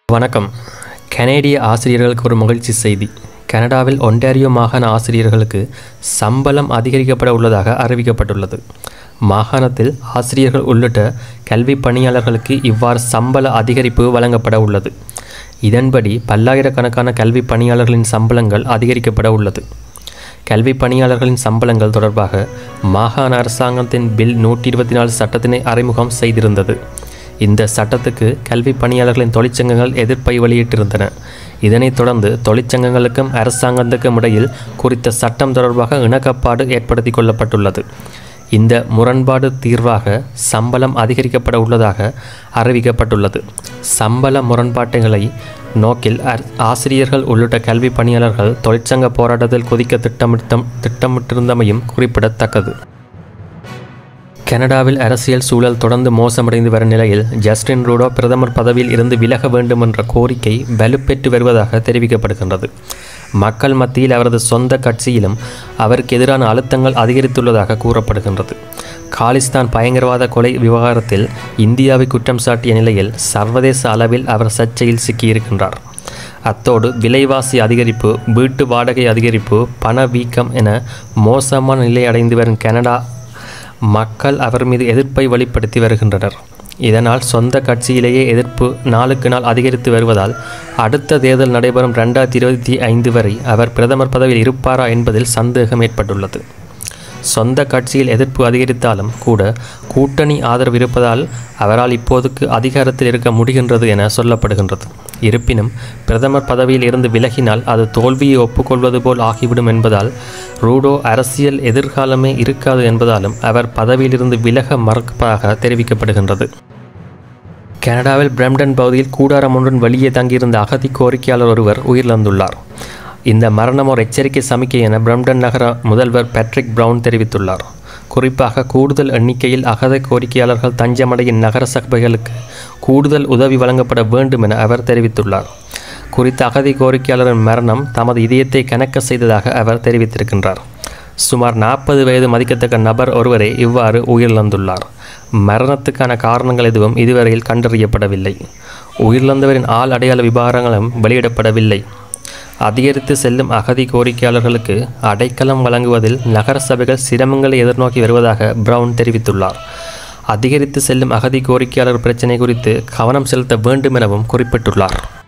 வணக்கம் கனேடிய ஆசிரியர்களுக்கு ஒரு மகிழ்ச்சி செய்தி கனடாவில் ஒன்டாரியோ மாகாண ஆசிரியர்களுக்கு சம்பளம் அதிகரிக்கப்பட உள்ளதாக அறிவிக்கப்பட்டுள்ளது மாகாணத்தில் ஆசிரியர்கள் உள்ளிட்ட கல்வி பணியாளர்களுக்கு இவ்வாறு சம்பள அதிகரிப்பு வழங்கப்பட உள்ளது இதன்படி பல்லாயிரக்கணக்கான கல்வி பணியாளர்களின் சம்பளங்கள் அதிகரிக்கப்பட உள்ளது கல்வி பணியாளர்களின் சம்பளங்கள் தொடர்பாக மாகாண அரசாங்கத்தின் பில் நூற்றி இருபத்தி நாலு சட்டத்தினை அறிமுகம் செய்திருந்தது இந்த சட்டத்துக்கு கல்வி பணியாளர்களின் தொழிற்சங்கங்கள் எதிர்ப்பை வெளியிட்டிருந்தன இதனைத் தொடர்ந்து தொழிற்சங்கங்களுக்கும் அரசாங்கத்துக்கும் இடையில் குறித்த சட்டம் தொடர்பாக இணக்கப்பாடு ஏற்படுத்தி கொள்ளப்பட்டுள்ளது இந்த முரண்பாடு தீர்வாக சம்பளம் அதிகரிக்கப்பட உள்ளதாக அறிவிக்கப்பட்டுள்ளது சம்பள முரண்பாட்டுகளை நோக்கில் அர்- ஆசிரியர்கள் உள்ளிட்ட கல்வி பணியாளர்கள் தொழிற்சங்க போராட்டத்தில் குதிக்க திட்டமிட்டம் திட்டமிட்டிருந்தமையும் குறிப்பிடத்தக்கது கனடாவில் அரசியல் சூழல் தொடர்ந்து மோசமடைந்து வரும் நிலையில் ஜஸ்டின் ரூடோ பிரதமர் பதவியில் இருந்து விலக வேண்டும் என்ற கோரிக்கை வலுப்பெற்று வருவதாக தெரிவிக்கப்படுகின்றது மக்கள் மத்தியில் அவரது சொந்த கட்சியிலும் அவருக்கு எதிரான அழுத்தங்கள் அதிகரித்துள்ளதாக கூறப்படுகின்றது காலிஸ்தான் பயங்கரவாத கொலை விவகாரத்தில் இந்தியாவை குற்றம் சாட்டிய நிலையில் சர்வதேச அளவில் அவர் சர்ச்சையில் சிக்கியிருக்கின்றார் அத்தோடு விலைவாசி அதிகரிப்பு வீட்டு வாடகை அதிகரிப்பு பணவீக்கம் என மோசமான நிலை அடைந்து வரும் கனடா மக்கள் அவர் மீது எதிர்ப்பை வெளிப்படுத்தி வருகின்றனர் இதனால் சொந்த கட்சியிலேயே எதிர்ப்பு நாளுக்கு நாள் அதிகரித்து வருவதால் அடுத்த தேர்தல் நடைபெறும் ரெண்டாயிரத்தி இருபத்தி ஐந்து வரை அவர் பிரதமர் பதவியில் இருப்பாரா என்பதில் சந்தேகம் ஏற்பட்டுள்ளது சொந்த கட்சியில் எதிர்ப்பு அதிகரித்தாலும் கூட கூட்டணி ஆதரவு இருப்பதால் அவரால் இப்போதுக்கு அதிகாரத்தில் இருக்க முடிகின்றது என சொல்லப்படுகின்றது இருப்பினும் பிரதமர் பதவியில் இருந்து விலகினால் அது தோல்வியை ஒப்புக்கொள்வது போல் ஆகிவிடும் என்பதால் ரூடோ அரசியல் எதிர்காலமே இருக்காது என்பதாலும் அவர் பதவியிலிருந்து விலக மறுப்பதாக தெரிவிக்கப்படுகின்றது கனடாவில் பிரம்டன் பகுதியில் கூடாரம் ஒன்றின் வெளியே தங்கியிருந்த அகதி கோரிக்கையாளர் ஒருவர் உயிரிழந்துள்ளார் இந்த மரணம் ஒரு எச்சரிக்கை சமிக்கை என பிரம்டன் நகர முதல்வர் பேட்ரிக் பிரவுன் தெரிவித்துள்ளார் குறிப்பாக கூடுதல் எண்ணிக்கையில் அகத கோரிக்கையாளர்கள் தஞ்சமடையும் நகர சபைகளுக்கு கூடுதல் உதவி வழங்கப்பட வேண்டும் என அவர் தெரிவித்துள்ளார் குறித்த அகதி கோரிக்கையாளரின் மரணம் தமது இதயத்தை கணக்க செய்ததாக அவர் தெரிவித்திருக்கின்றார் சுமார் நாற்பது வயது மதிக்கத்தக்க நபர் ஒருவரே இவ்வாறு உயிரிழந்துள்ளார் மரணத்துக்கான காரணங்கள் எதுவும் இதுவரையில் கண்டறியப்படவில்லை உயிரிழந்தவரின் ஆள் அடையாள விவகாரங்களும் வெளியிடப்படவில்லை அதிகரித்து செல்லும் அகதி கோரிக்கையாளர்களுக்கு அடைக்கலம் வழங்குவதில் நகர சபைகள் சிரமங்களை எதிர்நோக்கி வருவதாக பிரவுன் தெரிவித்துள்ளார் அதிகரித்து செல்லும் அகதி கோரிக்கையாளர் பிரச்சினை குறித்து கவனம் செலுத்த வேண்டும் எனவும் குறிப்பிட்டுள்ளார்